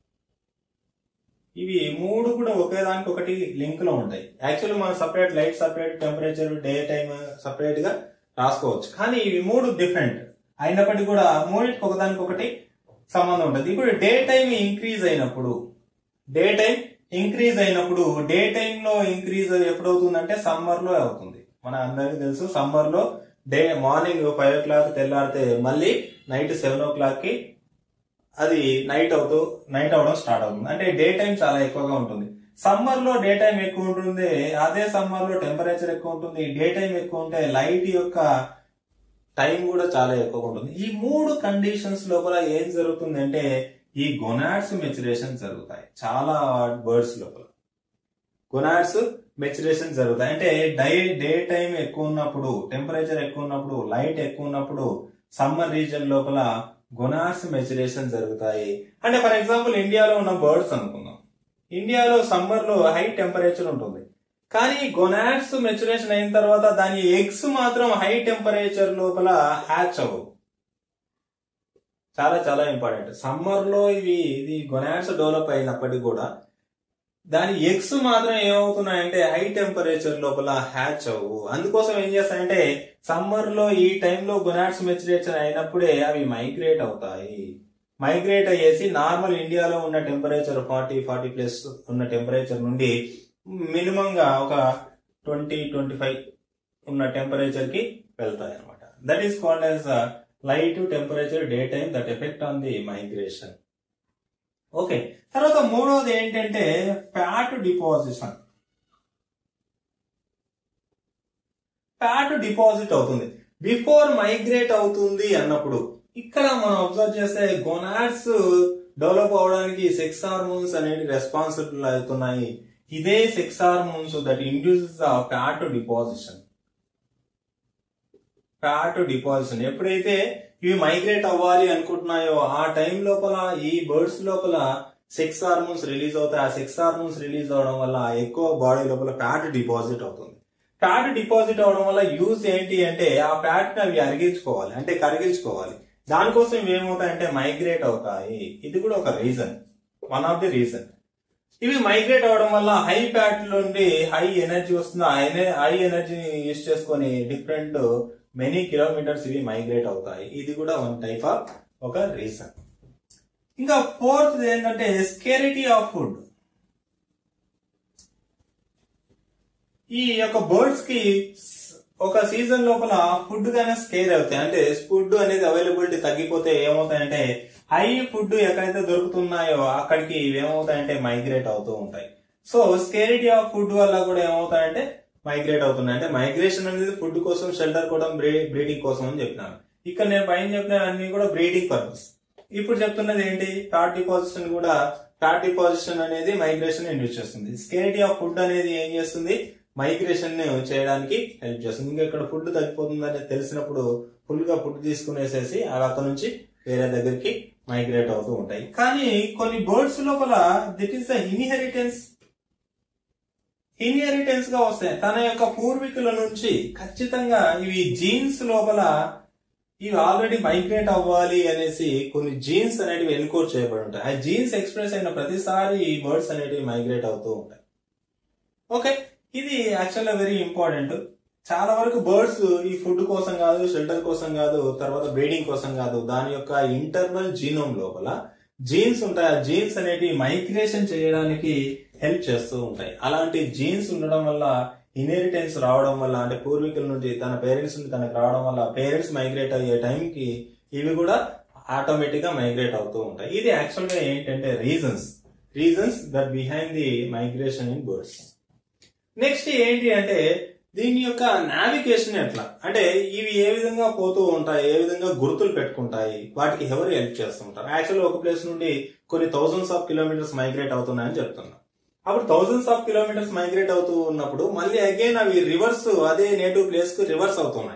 ఇవి మూడు కూడా ఒకే దానికి ఒకటి లింక్ లో ఉంటాయి యాక్చువల్లీ మనం separate light separate temperature day time separate గా రాసుకోవచ్చు కానీ ఇవి మూడు డిఫరెంట్ అయినప్పటికీ కూడా మూడింటికి ఒకదానికి ఒకటి సంబంధం ఉంటుంది ఇప్పుడు డే టైం ఇంక్రీజ్ అయినప్పుడు డే టైం ఇంక్రీజ్ అయినప్పుడు డే టైం లో ఇంక్రీజ్ ఎప్పుడు అవుతుందంటే సమ్మర్ లో అవుతుంది మన అందరికీ తెలుసు సమ్మర్ లో day morning five o'clock తెల్లారితే మళ్ళీ నైట్ సెవెన్ ఓ క్లాక్ కి అది నైట్ అవుతూ నైట్ అవడం స్టార్ట్ అవుతుంది అంటే డే టైం చాలా ఎక్కువగా ఉంటుంది సమ్మర్ లో డే టైం ఎక్కువ ఉంటుంది అదే సమ్మర్ లో టెంపరేచర్ ఎక్కువ ఉంటుంది డే టైం ఎక్కువ ఉంటే లైట్ యొక్క టైం కూడా చాలా ఎక్కువగా ఉంటుంది ఈ మూడు కండిషన్స్ లోపల ఏం జరుగుతుంది అంటే ఈ గొనాడ్స్ మెచురేషన్ జరుగుతాయి చాలా బర్డ్స్ లోపల గొనాడ్స్ మెచురేషన్ జరుగుతాయి అంటే డై డే టైం ఎక్కువ ఉన్నప్పుడు టెంపరేచర్ ఎక్కువ ఉన్నప్పుడు లైట్ ఎక్కువ ఉన్నప్పుడు సమ్మర్ రీజన్ లోపల గొనాడ్స్ మెచురేషన్ జరుగుతాయి అంటే ఫర్ ఎగ్జాంపుల్ ఇండియాలో ఉన్న బర్డ్స్ అనుకుందాం ఇండియాలో సమ్మర్ లో హై టెంపరేచర్ ఉంటుంది కానీ గొనాడ్స్ మెచురేషన్ అయిన తర్వాత దాని ఎగ్స్ మాత్రం హై టెంపరేచర్ లోపల హ్యాచ్ అవ్వవు చాలా చాలా ఇంపార్టెంట్ సమ్మర్ లో ఇవి ఇది గొనాడ్స్ డెవలప్ అయినప్పటికీ కూడా దాని ఎగ్స్ మాత్రం ఏమవుతున్నాయంటే హై టెంపరేచర్ లోపల హ్యాచ్ అవ్వు అందుకోసం ఏం చేస్తాయంటే సమ్మర్ లో ఈ టైంలో గొనాడ్స్ మెచురేషన్ అయినప్పుడే అవి మైగ్రేట్ అవుతాయి మైగ్రేట్ అయ్యేసి నార్మల్ ఇండియాలో ఉన్న టెంపరేచర్ ఫార్టీ ఫార్టీ ప్లస్ ఉన్న టెంపరేచర్ నుండి మినిమం గా ఒక ట్వంటీ ట్వంటీ ఫైవ్ ఉన్న టెంపరేచర్ కి వెళ్తాయి అనమాట that is called as light temperature day time that effect on the migration okay తర్వాత మూడవది ఏంటంటే ఫ్యాట్ డిపాజిషన్ ఫ్యాట్ డిపాజిట్ అవుతుంది బిఫోర్ మైగ్రేట్ అవుతుంది అన్నప్పుడు ఇక్కడ మనం అబ్జర్వ్ చేస్తే గొనాడ్స్ డెవలప్ అవడానికి సెక్స్ హార్మోన్స్ అనేవి రెస్పాన్సిబుల్ అవుతున్నాయి ఇదే sex hormones that induces the fat deposition fat deposition ఎప్పుడైతే ఇవి మైగ్రేట్ అవ్వాలి అనుకుంటున్నాయో ఆ టైం లోపల ఈ బర్డ్స్ లోపల సెక్స్ హార్మోన్స్ రిలీజ్ అవుతాయి ఆ సెక్స్ హార్మోన్స్ రిలీజ్ అవడం వల్ల ఎక్కువ బాడీ లోపల ఫ్యాట్ డిపాజిట్ అవుతుంది ఫ్యాట్ డిపాజిట్ అవడం వల్ల యూజ్ ఏంటి అంటే ఆ ఫ్యాట్ ని అవి అరిగించుకోవాలి అంటే కరిగించుకోవాలి దానికోసం ఇవి ఏమవుతాయంటే మైగ్రేట్ అవుతాయి ఇది కూడా ఒక reason one of the reason ఇవి మైగ్రేట్ అవడం వల్ల హై ఫ్యాట్ నుండి హై ఎనర్జీ వస్తుంది హై ఎనర్జీని యూజ్ చేసుకొని డిఫరెంట్ మెనీ కిలోమీటర్స్ ఇవి మైగ్రేట్ అవుతాయి ఇది కూడా వన్ టైప్ ఆఫ్ ఒక రీజన్ ఇంకా ఫోర్త్ ఏంటంటే స్కేరిటీ ఆఫ్ ఫుడ్ ఈ యొక్క బర్డ్స్ కి ఒక సీజన్ లోపల ఫుడ్ గానే స్కేర్ అవుతాయి అంటే ఫుడ్ అనేది అవైలబిలిటీ తగ్గిపోతే ఏమవుతాయంటే హై ఫుడ్ ఎక్కడైతే దొరుకుతున్నాయో అక్కడికి ఇవి ఏమవుతాయంటే మైగ్రేట్ అవుతూ ఉంటాయి సో స్కేరిటీ ఆఫ్ ఫుడ్ వల్ల కూడా ఏమవుతాయంటే మైగ్రేట్ అవుతున్నాయి అంటే మైగ్రేషన్ అనేది ఫుడ్ కోసం షెల్టర్ కూడా బ్రీడింగ్ కోసం అని చెప్పినాను ఇక్కడ నేను పైన చెప్పినవన్నీ కూడా బ్రీడింగ్ పర్పస్ ఇప్పుడు చెప్తున్నది ఏంటి ఫ్యాట్ డిపాజిషన్ కూడా ఫ్యాట్ డిపాజిషన్ అనేది మైగ్రేషన్ ఇండ్యూస్ చేస్తుంది స్కేరిటీ ఆఫ్ ఫుడ్ అనేది ఏం చేస్తుంది మైగ్రేషన్ చేయడానికి హెల్ప్ చేస్తుంది ఇంకా ఇక్కడ ఫుడ్ తగ్గిపోతుందని తెలిసినప్పుడు ఫుల్ గా ఫుడ్ తీసుకునేసేసి అవి అక్కడ నుంచి వేరే దగ్గరికి మైగ్రేట్ అవుతూ ఉంటాయి కానీ కొన్ని బర్డ్స్ లోపల that is the inheritance inheritance గా వస్తాయి తన యొక్క పూర్వీకుల నుంచి ఖచ్చితంగా ఇవి జీన్స్ లోపల ఇవి ఆల్రెడీ మైగ్రేట్ అవ్వాలి అనేసి కొన్ని జీన్స్ అనేటివి ఎన్కోడ్ చేయబడి ఉంటాయి ఆ జీన్స్ ఎక్స్ప్రెస్ అయిన ప్రతిసారి ఈ బర్డ్స్ అనేటివి మైగ్రేట్ అవుతూ ఉంటాయి ఓకే ఇది యాక్చువల్గా వెరీ ఇంపార్టెంట్ చాలా వరకు బర్డ్స్ ఈ ఫుడ్ కోసం కాదు షెల్టర్ కోసం కాదు తర్వాత బ్రీడింగ్ కోసం కాదు దాని యొక్క ఇంటర్నల్ జీనోమ్ లోపల జీన్స్ ఉంటాయి ఆ జీన్స్ అనేటివి మైగ్రేషన్ చేయడానికి హెల్ప్ చేస్తూ ఉంటాయి అలాంటి జీన్స్ ఉండడం వల్ల ఇన్హెరిటెన్స్ రావడం వల్ల అంటే పూర్వీకుల నుంచి తన పేరెంట్స్ నుండి తనకు రావడం వల్ల పేరెంట్స్ మైగ్రేట్ అయ్యే టైంకి ఇవి కూడా ఆటోమేటిక్ గా మైగ్రేట్ అవుతూ ఉంటాయి ఇది యాక్చువల్ గా ఏంటంటే reasons reasons that behind the migration in birds next ఏంటి అంటే దీని యొక్క నావిగేషన్ ఎట్లా అంటే ఇవి ఏ విధంగా పోతూ ఉంటాయి ఏ విధంగా గుర్తులు పెట్టుకుంటాయి వాటికి ఎవరు హెల్ప్ చేస్తుంటారు యాక్చువల్లీ ఒక ప్లేస్ నుండి కొన్ని థౌసండ్స్ ఆఫ్ కిలోమీటర్స్ మైగ్రేట్ అవుతున్నాయని చెప్తున్నా అప్పుడు థౌసండ్స్ ఆఫ్ కిలోమీటర్స్ మైగ్రేట్ అవుతూ ఉన్నప్పుడు మళ్ళీ అగైన్ అవి రివర్స్ అదే నేటివ్ ప్లేస్ కి రివర్స్ అవుతున్నాయి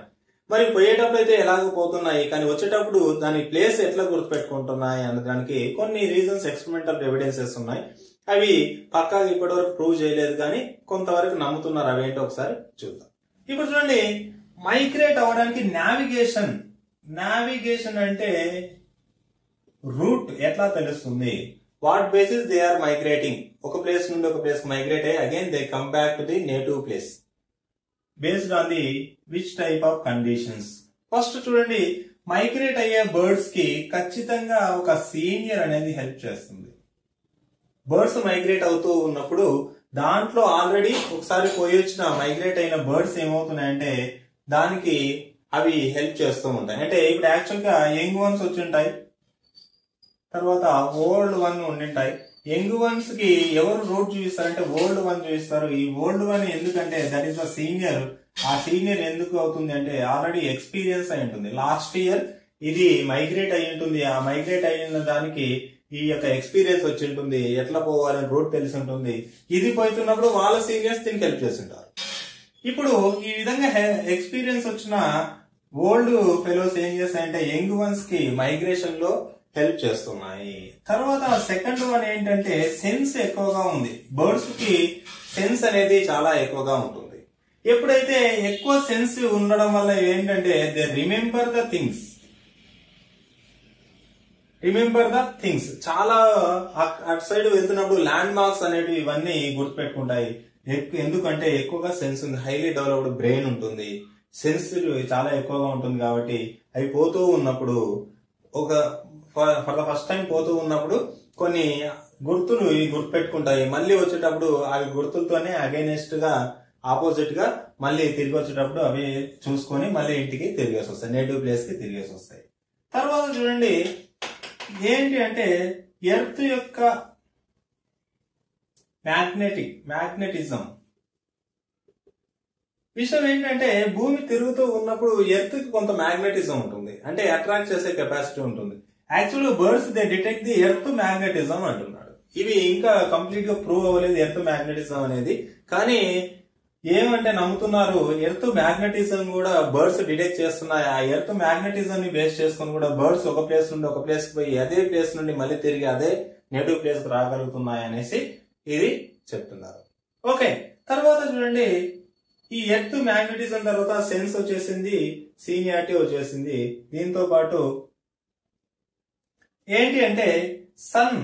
మరి పోయేటప్పుడు అయితే ఎలాగో పోతున్నాయి కానీ వచ్చేటప్పుడు దాని ప్లేస్ ఎట్లా గుర్తుపెట్టుకుంటున్నాయి అనే దానికి కొన్ని రీజన్స్ ఎక్స్పెరిమెంటల్ ఎవిడెన్సెస్ ఉన్నాయి అవి పక్కాగా ఇప్పటివరకు ప్రూవ్ చేయలేదు కానీ కొంతవరకు నమ్ముతున్నారు అవేంటో ఒకసారి చూద్దాం ఇప్పుడు చూడండి మైగ్రేట్ అవ్వడానికి నావిగేషన్ నావిగేషన్ అంటే రూట్ ఎట్లా తెలుస్తుంది what basis they are migrating ఒక ప్లేస్ నుండి ఒక ప్లేస్ మైగ్రేట్ అయ్యి again they come back to the native place based on the which type of conditions first చూడండి మైగ్రేట్ అయ్యే బర్డ్స్ కి ఖచ్చితంగా ఒక సీనియర్ అనేది హెల్ప్ చేస్తుంది బర్డ్స్ మైగ్రేట్ అవుతూ ఉన్నప్పుడు దాంట్లో ఆల్రెడీ ఒకసారి పోయి వచ్చిన మైగ్రేట్ అయిన బర్డ్స్ ఏమవుతున్నాయంటే దానికి అవి హెల్ప్ చేస్తూ ఉంటాయి అంటే ఇప్పుడు యాక్చువల్ గా యంగ్ వన్స్ వచ్చి ఉంటాయి తర్వాత ఓల్డ్ వన్ ఉండింటాయి యంగ్ వన్స్ కి ఎవరు రూట్ చూపిస్తారంటే ఓల్డ్ వన్ చూపిస్తారు ఈ ఓల్డ్ వన్ ఎందుకంటే దట్ ఈస్ ద సీనియర్ ఆ సీనియర్ ఎందుకు అవుతుంది అంటే ఆల్రెడీ ఎక్స్పీరియన్స్ అయి ఉంటుంది లాస్ట్ ఇయర్ ఇది మైగ్రేట్ అయి ఉంటుంది ఆ మైగ్రేట్ అయిన దానికి ఈ యొక్క ఎక్స్పీరియన్స్ వచ్చి ఉంటుంది ఎట్లా పోవాలని రూట్ తెలిసి ఉంటుంది ఇది పోతున్నప్పుడు వాళ్ళ సీనియర్స్ దీనికి హెల్ప్ చేస్తుంటారు ఇప్పుడు ఈ విధంగా ఎక్స్పీరియన్స్ వచ్చిన ఓల్డ్ ఫెలోస్ ఏం చేస్తాయంటే యంగ్ వన్స్ కి మైగ్రేషన్ లో హెల్ప్ చేస్తున్నాయి తర్వాత సెకండ్ వన్ ఏంటంటే సెన్స్ ఎక్కువగా ఉంది బర్డ్స్ కి సెన్స్ అనేది చాలా ఎక్కువగా ఉంటుంది ఎప్పుడైతే ఎక్కువ సెన్స్ ఉండడం వల్ల ఏంటంటే they remember the things remember the things చాలా అక్- అటు సైడ్ వెళ్తున్నప్పుడు ల్యాండ్ మార్క్స్ అనేవి ఇవన్నీ గుర్తుపెట్టుకుంటాయి ఎక్కు- ఎందుకంటే ఎక్కువగా సెన్స్ ఉంది హైలీ డెవలప్డ్ బ్రెయిన్ ఉంటుంది సెన్స్ చాలా ఎక్కువగా ఉంటుంది కాబట్టి అవి పోతూ ఉన్నప్పుడు ఒక ఫర్ ద ఫస్ట్ టైం పోతూ ఉన్నప్పుడు కొన్ని గుర్తులు ఇవి గుర్తుపెట్టుకుంటాయి మళ్ళీ వచ్చేటప్పుడు అవి గుర్తులతోనే అగైనెస్ట్ గా ఆపోజిట్ గా మళ్ళీ తిరిగి వచ్చేటప్పుడు అవి చూసుకొని మళ్ళీ ఇంటికి తిరిగేసి వస్తాయి నేటివ్ ప్లేస్ కి తిరిగేసి వస్తాయి తర్వాత చూడండి ఏంటి అంటే ఎర్త్ యొక్క మ్యాగ్నెటిక్ మ్యాగ్నెటిజం విషయం ఏంటంటే భూమి తిరుగుతూ ఉన్నప్పుడు ఎర్త్ కి కొంత మ్యాగ్నెటిజం ఉంటుంది అంటే అట్రాక్ట్ చేసే కెపాసిటీ ఉంటుంది actual birds they detect the earth magnetism అంటున్నాడు ఇవి ఇంకా కంప్లీట్ గా ప్రూవ్ అవ్వలేదు ఎర్త్ మ్యాగ్నెటిజం అనేది కానీ ఏమంటే నమ్ముతున్నారు ఎర్త్ మ్యాగ్నెటిజం కూడా బర్డ్స్ డిటెక్ట్ చేస్తున్నాయి ఆ ఎర్త్ మ్యాగ్నెటిజం ని బేస్ చేసుకుని కూడా బర్డ్స్ ఒక ప్లేస్ నుండి ఒక ప్లేస్ కి పోయి అదే ప్లేస్ నుండి మళ్ళీ తిరిగి అదే నేటివ్ ప్లేస్ కి రాగలుగుతున్నాయి అనేసి ఇది చెప్తున్నారు ఓకే తర్వాత చూడండి ఈ ఎర్త్ మ్యాగ్నెటిజం తర్వాత సెన్స్ వచ్చేసింది సీనియారిటీ వచ్చేసింది దీంతో పాటు ఏంటి అంటే సన్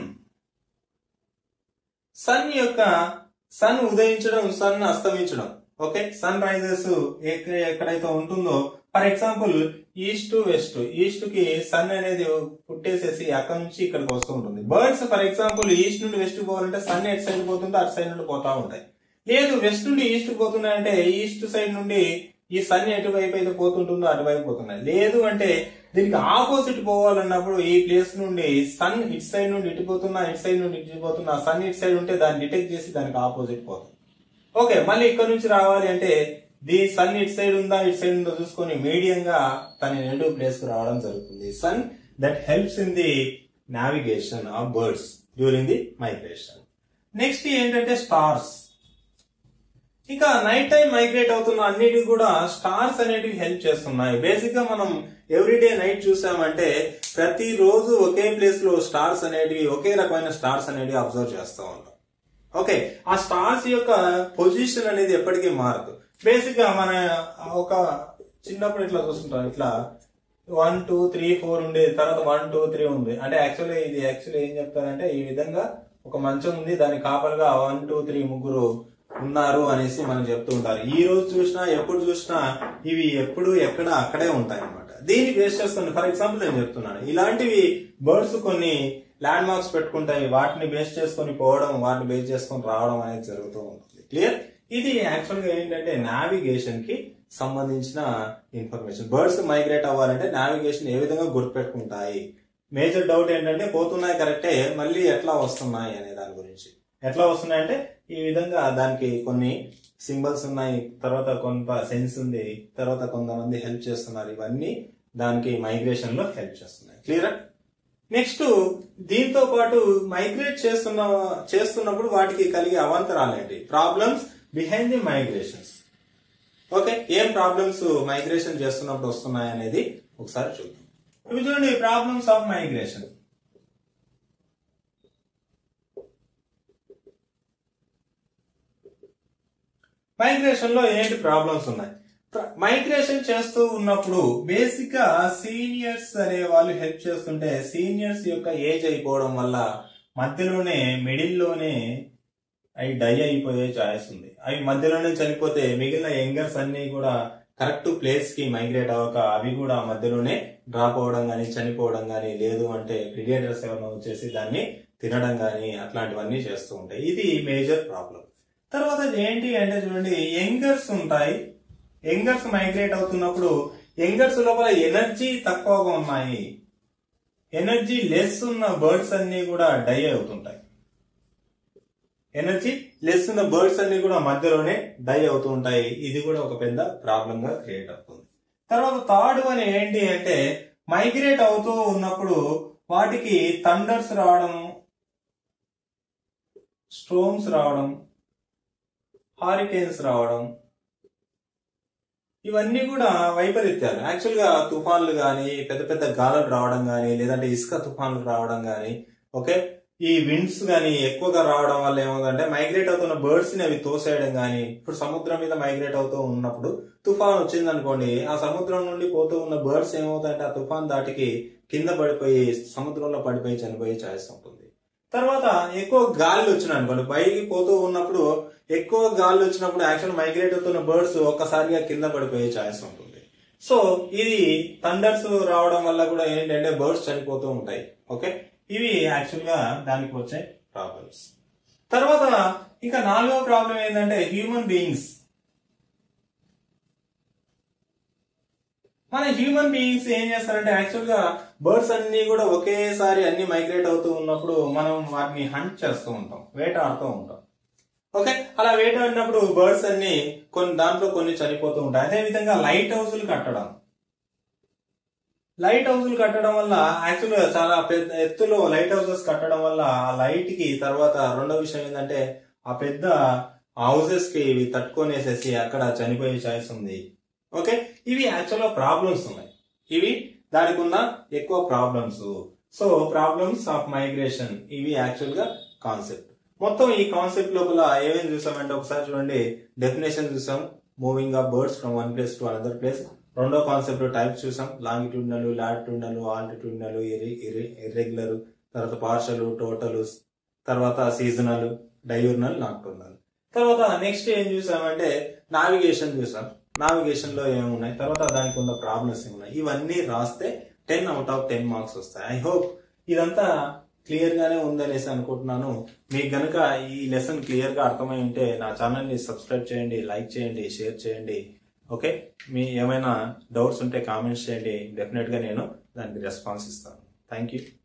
సన్ యొక్క సన్ ఉదయించడం సన్ అస్తమించడం ఓకే సన్ రైజెస్ ఎక్కడైతే ఉంటుందో for example east west east కి సన్ అనేది పుట్టేసేసి అక్కడ నుంచి ఇక్కడికి వస్తూ ఉంటుంది బర్డ్స్ ఫర్ ఎగ్జాంపుల్ ఈస్ట్ నుండి వెస్ట్ పోవాలంటే సన్ ఎటు సైడ్ పోతుందో అటు సైడ్ నుండి పోతా ఉంటాయి లేదు వెస్ట్ నుండి ఈస్ట్ పోతున్నాయంటే ఈస్ట్ సైడ్ నుండి ఈ సన్ ఎటువైపు అయితే పోతుంటుందో అటువైపు పోతున్నాయి లేదు అంటే దీనికి ఆపోజిట్ పోవాలన్నప్పుడు ఈ ప్లేస్ నుండి సన్ ఇటు సైడ్ నుండి ఇటు పోతున్నా ఇటు సైడ్ నుండి ఇటు పోతున్నా సన్ ఇటు సైడ్ ఉంటే దాన్ని డిటెక్ట్ చేసి దానికి ఆపోజిట్ పోతుంది ఓకే మళ్ళీ ఇక్కడ నుంచి రావాలి అంటే ది సన్ ఇటు సైడ్ ఉందా ఇటు సైడ్ ఉందో చూసుకొని మీడియం గా తన నెగిటివ్ ప్లేస్ కు రావడం జరుగుతుంది sun that helps in the navigation of birds during the migration next ఏంటంటే స్టార్స్ ఇక నైట్ టైం మైగ్రేట్ అవుతున్న అన్నిటికి కూడా స్టార్స్ అనేటివి హెల్ప్ చేస్తున్నాయి బేసిక్ గా మనం ఎవ్రీడే నైట్ చూసామంటే ప్రతి రోజు ఒకే ప్లేస్ లో స్టార్స్ అనేటివి ఒకే రకమైన స్టార్స్ అనేటివి అబ్జర్వ్ చేస్తూ ఉంటాం ఓకే ఆ స్టార్స్ యొక్క పొజిషన్ అనేది ఎప్పటికీ మారదు బేసిక్ గా మన ఒక చిన్నప్పుడు ఇట్లా చూస్తుంటాం ఇట్లా వన్ టూ త్రీ ఫోర్ ఉండేది తర్వాత వన్ టూ త్రీ ఉంది అంటే యాక్చువల్లీ ఇది యాక్చువల్లీ ఏం చెప్తారంటే ఈ విధంగా ఒక మంచం ఉంది దాని కాపలుగా వన్ టూ త్రీ ముగ్గురు ఉన్నారు అనేసి మనం చెప్తూ ఉంటారు ఈ రోజు చూసినా ఎప్పుడు చూసినా ఇవి ఎప్పుడు ఎక్కడ అక్కడే ఉంటాయి అనమాట దీన్ని బేస్ చేసుకుని ఫర్ ఎగ్జాంపుల్ నేను చెప్తున్నాను ఇలాంటివి బర్డ్స్ కొన్ని ల్యాండ్ మార్క్స్ పెట్టుకుంటాయి వాటిని బేస్ చేసుకొని పోవడం వాటిని బేస్ చేసుకొని రావడం అనేది జరుగుతూ ఉంటుంది క్లియర్ ఇది యాక్చువల్ గా ఏంటంటే నావిగేషన్ కి సంబంధించిన ఇన్ఫర్మేషన్ బర్డ్స్ మైగ్రేట్ అవ్వాలంటే నావిగేషన్ ఏ విధంగా గుర్తుపెట్టుకుంటాయి మేజర్ డౌట్ ఏంటంటే పోతున్నాయి కరెక్టే మళ్ళీ ఎట్లా వస్తున్నాయి అనే దాని గురించి ఎట్లా వస్తున్నాయి అంటే ఈ విధంగా దానికి కొన్ని సింబల్స్ ఉన్నాయి తర్వాత కొంత సెన్స్ ఉంది తర్వాత కొంతమంది హెల్ప్ చేస్తున్నారు ఇవన్నీ దానికి మైగ్రేషన్ లో హెల్ప్ చేస్తున్నాయి క్లియర్ నెక్స్ట్ దీంతో పాటు మైగ్రేట్ చేస్తున్న చేస్తున్నప్పుడు వాటికి కలిగే అవాంతరాలు ఏంటి problems behind the migrations okay ఏం ప్రాబ్లమ్స్ మైగ్రేషన్ చేస్తున్నప్పుడు వస్తున్నాయి అనేది ఒకసారి చూద్దాం ఇవి చూడండి ప్రాబ్లమ్స్ ఆఫ్ మైగ్రేషన్ మైగ్రేషన్ లో ఏంటి ప్రాబ్లమ్స్ ఉన్నాయి మైగ్రేషన్ చేస్తూ ఉన్నప్పుడు బేసిక్ గా సీనియర్స్ అనే వాళ్ళు హెల్ప్ చేస్తుంటే సీనియర్స్ యొక్క ఏజ్ అయిపోవడం వల్ల మధ్యలోనే మిడిల్ లోనే అవి డై అయిపోయే ఛాయిస్ ఉంది అవి మధ్యలోనే చనిపోతే మిగిలిన యంగర్స్ అన్ని కూడా కరెక్ట్ ప్లేస్ కి మైగ్రేట్ అవ్వక అవి కూడా మధ్యలోనే డ్రాప్ అవ్వడం కానీ చనిపోవడం కానీ లేదు అంటే ప్రిడియేటర్స్ ఏమైనా వచ్చేసి దాన్ని తినడం కానీ అట్లాంటివన్నీ చేస్తూ ఉంటాయి ఇది మేజర్ ప్రాబ్లం తర్వాత ఏంటి అంటే చూడండి యంగర్స్ ఉంటాయి యంగర్స్ మైగ్రేట్ అవుతున్నప్పుడు యంగర్స్ లోపల ఎనర్జీ తక్కువగా ఉన్నాయి ఎనర్జీ లెస్ ఉన్న బర్డ్స్ అన్ని కూడా డై అవుతుంటాయి ఎనర్జీ లెస్ ఉన్న బర్డ్స్ అన్ని కూడా మధ్యలోనే డై అవుతూ ఉంటాయి ఇది కూడా ఒక పెద్ద ప్రాబ్లం గా క్రియేట్ అవుతుంది తర్వాత థర్డ్ వన్ ఏంటి అంటే మైగ్రేట్ అవుతూ ఉన్నప్పుడు వాటికి థండర్స్ రావడం స్టోమ్స్ రావడం హారికేన్స్ రావడం ఇవన్నీ కూడా వైపరీత్యాలు యాక్చువల్ గా తుఫాన్లు గాని పెద్ద పెద్ద గాలులు రావడం గాని లేదంటే ఇసుక తుఫాన్లు రావడం గాని ఓకే ఈ విండ్స్ గాని ఎక్కువగా రావడం వల్ల ఏమవుతుందంటే మైగ్రేట్ అవుతున్న బర్డ్స్ ని అవి తోసేయడం గాని ఇప్పుడు సముద్రం మీద మైగ్రేట్ అవుతూ ఉన్నప్పుడు తుఫాన్ వచ్చింది అనుకోండి ఆ సముద్రం నుండి పోతూ ఉన్న బర్డ్స్ ఏమవుతాయంటే ఆ తుఫాన్ దాటికి కింద పడిపోయి సముద్రంలో పడిపోయి చనిపోయే ఛాయిస్ ఉంటుంది తర్వాత ఎక్కువ గాలి వచ్చినాయి అనుకోండి పైకి పోతూ ఉన్నప్పుడు ఎక్కువ గాలి వచ్చినప్పుడు యాక్చువల్ మైగ్రేట్ అవుతున్న బర్డ్స్ ఒక్కసారిగా కింద పడిపోయే ఛాయిస్ ఉంటుంది సో ఇది థండర్స్ రావడం వల్ల కూడా ఏంటంటే బర్డ్స్ చనిపోతూ ఉంటాయి ఓకే ఇవి యాక్చువల్ గా దానికి వచ్చే ప్రాబ్లమ్స్ తర్వాత ఇంకా నాలుగవ ప్రాబ్లం ఏంటంటే హ్యూమన్ బీయింగ్స్ మన హ్యూమన్ బీయింగ్స్ ఏం చేస్తారంటే యాక్చువల్ గా బర్డ్స్ అన్ని కూడా ఒకేసారి అన్ని మైగ్రేట్ అవుతూ ఉన్నప్పుడు మనం వాటిని హంట్ చేస్తూ ఉంటాం వేటాడుతూ ఉంటాం ఓకే అలా వేటాడినప్పుడు బర్డ్స్ అన్ని కొన్ని దాంట్లో కొన్ని చనిపోతూ ఉంటాయి అదే విధంగా లైట్ హౌస్లు కట్టడం లైట్ హౌస్లు కట్టడం వల్ల యాక్చువల్ గా చాలా పెద్ద ఎత్తులో లైట్ హౌసెస్ కట్టడం వల్ల ఆ లైట్ కి తర్వాత రెండో విషయం ఏంటంటే ఆ పెద్ద హౌసెస్ కి ఇవి తట్టుకొనేసేసి అక్కడ చనిపోయే ఛాయిస్ ఉంది ఓకే ఇవి యాక్చువల్ గా ప్రాబ్లమ్స్ ఉన్నాయి ఇవి దానికి ఉన్న ఎక్కువ problems so problems of migration ఇవి యాక్చువల్ గా కాన్సెప్ట్ మొత్తం ఈ కాన్సెప్ట్ లోపల ఏమేమి చూసామంటే ఒకసారి చూడండి డెఫినేషన్ చూసాం moving of birds from one place to another place రెండో కాన్సెప్ట్ టైప్స్ చూసాం లాంగిట్యూడినల్ లాటిట్యూడినల్ ఆల్టిట్యూడినల్ ఇర్రెగ్యులర్ తర్వాత పార్షల్ టోటల్ తర్వాత సీజనల్ డయూర్నల్ నాక్టూర్నల్ తర్వాత నెక్స్ట్ ఏం చూసామంటే నావిగేషన్ చూసాం నావిగేషన్ లో ఏమున్నాయి తర్వాత దానికి ఉన్న ప్రాబ్లమ్స్ ఏమున్నాయి ఇవన్నీ రాస్తే ten out of ten marks వస్తాయి ఐ హోప్ ఇదంతా క్లియర్ గానే ఉందనేసి అనుకుంటున్నాను మీకు గనుక ఈ లెసన్ క్లియర్ గా అర్థమై ఉంటే నా ఛానల్ ని సబ్స్క్రైబ్ చేయండి లైక్ చేయండి షేర్ చేయండి ఓకే మీ ఏమైనా డౌట్స్ ఉంటే కామెంట్స్ చేయండి డెఫినెట్ గా నేను దానికి రెస్పాన్స్ ఇస్తాను థ్యాంక్ యూ